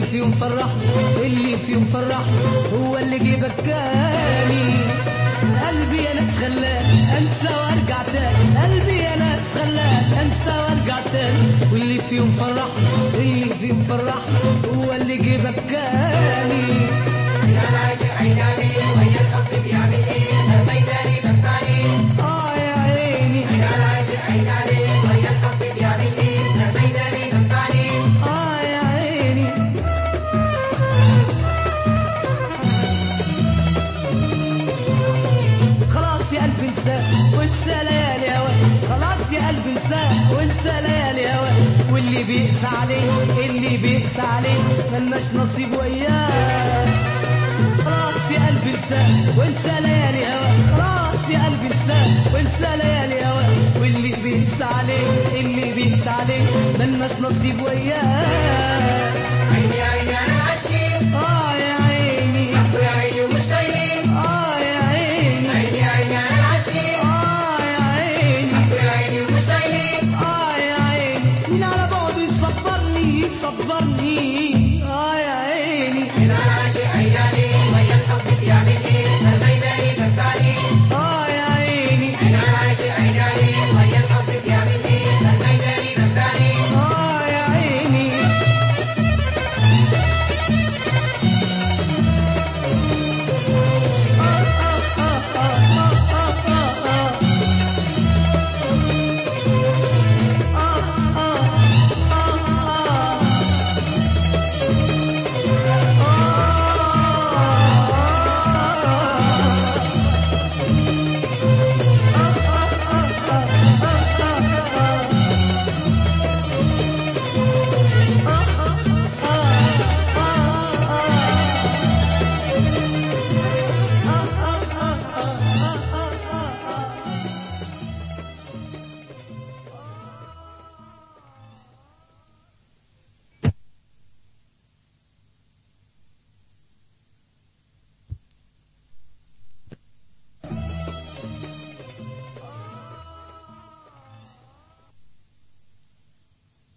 فيهم فرح اللي فيهم فرح هو اللي جه بكاني قلبي يا ناس خلاه انسى وارجع تاني قلبي يا ناس خلاه انسى وارجع تاني واللي فيهم فرح اللي فيهم فرح هو اللي جه بكاني اه يا عيني اه يا عيني خلاص يا قلبي انساه وانسى ليالي هواك خلاص يا قلبي انساه وانسى ليالي هواك واللي بيقسى عليه اللي بيقسى عليه ملناش نصيب وياه خلاص يا قلبي انساه وانسى ليالي هواك خلاص يا قلبي انساه وانسى ليالي هواك واللي بيقسى عليه اللي بيقسى عليه ملناش نصيب وياه اه يا عيني اه يا عيني اه يا عيني اه يا عيني مين على بعضه يصبرني يصبرني